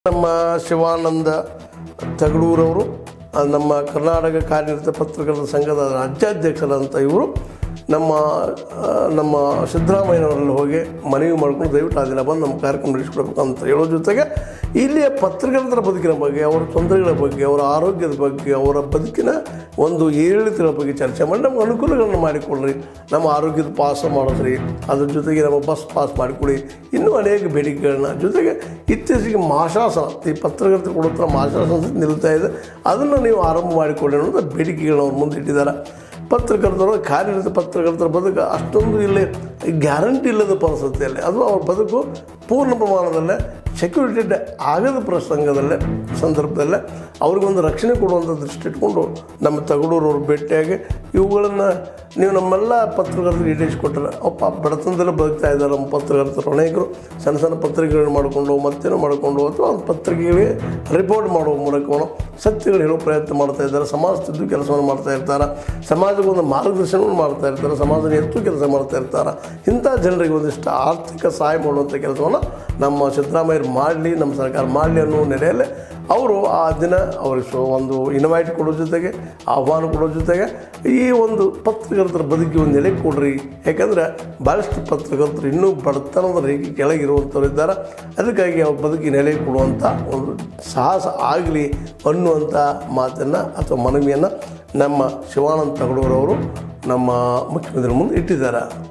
ನಮ್ಮ ಶಿವಾನಂದ ತಗಡೂರವರು ಆ, ನಮ್ಮ ಕರ್ನಾಟಕ ಕಾರ್ಯನಿರತ ಪತ್ರಕರ್ತರ ಸಂಘದ ರಾಜ್ಯಾಧ್ಯಕ್ಷರಂತ ಇವರು ನಮ್ಮ ಆ, ನಮ್ಮ ಸಿದ್ದರಾಮಯ್ಯನವರಲ್ಲಿ ಹೋಗಿ ಮನವಿ ಮಾಡ್ಕೊಂಡು ದಯವಿಟ್ಟು ಆ ದಿನ ಬಂದು ನಮ್ಮ ಕಾರ್ಯಕ್ರಮ ನಡೆಸ್ಕೊಡ್ಬೇಕು ಅಂತ ಹೇಳೋ ಜೊತೆಗೆ ಇಲ್ಲಿಯ ಪತ್ರಕರ್ತರ ಬದುಕಿನ ಬಗ್ಗೆ ಅವರ ತೊಂದರೆಗಳ ಬಗ್ಗೆ ಅವರ ಆರೋಗ್ಯದ ಬಗ್ಗೆ ಅವರ ಬದುಕಿನ ಒಂದು ಏರಿಳಿತಗಳ ಬಗ್ಗೆ ಚರ್ಚೆ ಮಾಡಿ ನಮ್ಗೆ ಅನುಕೂಲಗಳನ್ನು ಮಾಡಿಕೊಡ್ರಿ ನಮ್ಮ ಆರೋಗ್ಯದ ಪಾಸ್ ಮಾಡಿದ್ರಿ ಅದ್ರ ಜೊತೆಗೆ ನಮ್ಮ ಬಸ್ ಪಾಸ್ ಮಾಡಿಕೊಡಿ ಇನ್ನೂ ಅನೇಕ ಬೇಡಿಕೆಗಳನ್ನ ಜೊತೆಗೆ ಇತ್ತೀಚೆಗೆ ಮಾಶಾಸನ ಈ ಪತ್ರಕರ್ತರು ಕೊಡುತ್ತಾ ಮಾಶಾಸನ ನಿಲ್ತಾ ಇದೆ ಅದನ್ನು ನೀವು ಆರಂಭ ಮಾಡಿಕೊಳ್ಳಿ ಅನ್ನೋದು ಬೇಡಿಕೆಗಳನ್ನ ಅವ್ರ ಮುಂದೆ ಇಟ್ಟಿದ್ದಾರೆ ಪತ್ರಕರ್ತರು ಕಾರ್ಯನಿರತ ಪತ್ರಕರ್ತರ ಬದುಕು ಅಷ್ಟೊಂದು ಇಲ್ಲಿ ಗ್ಯಾರಂಟಿ ಇಲ್ಲದ ಪರಿಸ್ಥಿತಿಯಲ್ಲಿ ಅದು ಅವ್ರ ಬದುಕು ಪೂರ್ಣ ಪ್ರಮಾಣದಲ್ಲೇ ಸೆಕ್ಯೂರಿಟೆಡ್ ಆಗದ ಪ್ರಸಂಗದಲ್ಲೇ ಸಂದರ್ಭದಲ್ಲೇ ಅವ್ರಿಗೊಂದು ರಕ್ಷಣೆ ಕೊಡುವಂಥ ದೃಷ್ಟಿ ಇಟ್ಕೊಂಡು ನಮ್ಮ ತಗಡೂರವ್ರು ಭೇಟಿಯಾಗಿ ಇವುಗಳನ್ನು ನೀವು ನಮ್ಮೆಲ್ಲ ಪತ್ರಕರ್ತರಿಗೆ ಈಡೇರಿಸಿಕೊಟ್ರೆ ಅಪ್ಪ ಬಡತನದಲ್ಲೇ ಬದುಕ್ತಾ ಇದ್ದಾರೆ ನಮ್ಮ ಪತ್ರಕರ್ತರು ಅನೇಕರು ಸಣ್ಣ ಸಣ್ಣ ಪತ್ರಿಕೆಗಳನ್ನ ಮಾಡಿಕೊಂಡು ಮತ್ತೇನೋ ಮಾಡಿಕೊಂಡು ಅಥವಾ ಒಂದು ಪತ್ರಿಕೆಗಳಿಗೆ ರಿಪೋರ್ಟ್ ಮಾಡುವ ಮೂಲಕ ಸತ್ಯಗಳು ಹೇಳೋ ಪ್ರಯತ್ನ ಮಾಡ್ತಾ ಇದ್ದಾರೆ ಸಮಾಜ ತಿದ್ದು ಕೆಲಸವನ್ನು ಮಾಡ್ತಾ ಇರ್ತಾರೆ ಸಮಾಜಕ್ಕೆ ಒಂದು ಮಾರ್ಗದರ್ಶನವನ್ನು ಮಾಡ್ತಾ ಇರ್ತಾರೆ ಸಮಾಜನ ಎತ್ತು ಕೆಲಸ ಮಾಡ್ತಾ ಇರ್ತಾರೆ ಇಂಥ ಜನರಿಗೆ ಒಂದಿಷ್ಟು ಆರ್ಥಿಕ ಸಹಾಯ ಮಾಡುವಂಥ ಕೆಲಸವನ್ನು ನಮ್ಮ ಸಿದ್ದರಾಮಯ್ಯರು ಮಾಡಲಿ ನಮ್ಮ ಸರ್ಕಾರ ಮಾಡಲಿ ಅನ್ನೋ ನೆಲೆಯಲ್ಲಿ ಅವರು ಆ ದಿನ ಅವ್ರಿಗೆ ಸೊ ಒಂದು ಇನ್ವೈಟ್ ಕೊಡೋ ಜೊತೆಗೆ ಆಹ್ವಾನ ಕೊಡೋ ಜೊತೆಗೆ ಈ ಒಂದು ಪತ್ರಕರ್ತರ ಬದುಕಿಗೆ ಒಂದು ನೆಲೆ ಕೊಡ್ರಿ ಯಾಕಂದರೆ ಭಾಳಷ್ಟು ಪತ್ರಕರ್ತರು ಇನ್ನೂ ಬಡತನದ ರೇಖೆ ಕೆಳಗಿರುವಂಥವ್ರು ಇದ್ದಾರೆ ಅದಕ್ಕಾಗಿ ಅವ್ರ ಬದುಕಿಗೆ ನೆಲೆ ಕೊಡುವಂಥ ಒಂದು ಸಾಹಸ ಆಗಲಿ ಅನ್ನುವಂಥ ಮಾತನ್ನು ಅಥವಾ ಮನವಿಯನ್ನು ನಮ್ಮ ಶಿವಾನಂದ ತಗಡೂರವರು ನಮ್ಮ ಮುಖ್ಯಮಂತ್ರಿ ಮುಂದೆ ಇಟ್ಟಿದ್ದಾರೆ